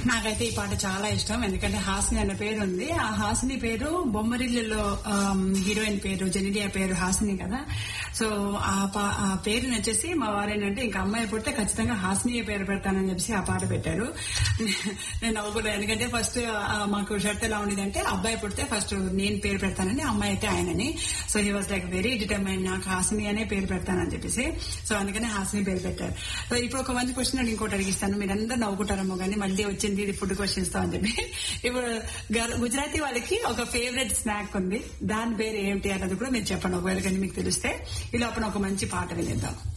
నాకైతే ఈ పాట చాలా ఇష్టం ఎందుకంటే హాసిని అనే పేరు ఉంది ఆ హాసిని పేరు బొమ్మరిల్లులో ఆమ్, హీరోయిన్ పేరు జెనిడియా పేరు హాసిని కదా సో ఆ పా- ఆ పేరుని వచ్చేసి మా వారు ఏంటంటే ఇంకా అమ్మాయి పుడితే ఖచ్చితంగా హాసిని పేరు పెడతానని చెప్పేసి ఆ పాట పెట్టారు నేను నవ్వుకున్నాను ఎందుకంటే ఫస్ట్ మాకు షర్ట్ ఎలా ఉండేదంటే అబ్బాయి పుడితే ఫస్ట్ నేను పేరు పెడతానని అమ్మాయి అయితే ఆయనని so he was like very determine నాకు హాసిని అనే పేరు పెడతానని చెప్పేసి సో అందుకనే హాసిని పేరు పెట్టారు సో ఇప్పుడు ఒక మంచి క్వశ్చన్ నేను ఇంకోటి అడిగిస్తాను మీరందరూ నవ్వుకుంటారేమో కానీ మళ్ళీ వచ్చింది ఇది ఫుడ్ క్వశ్చన్స్ తో అని చెప్పి ఇప్పుడు గర్- గుజరాతీ వాళ్ళకి ఒక ఫేవరెట్ స్నాక్ ఉంది దాని పేరు ఏమిటి అన్నది కూడా మీరు చెప్పండి ఒకవేళ కానీ మీకు తెలిస్తే ఇలా అప్పుడు ఒక మంచి పాట వినేద్దాం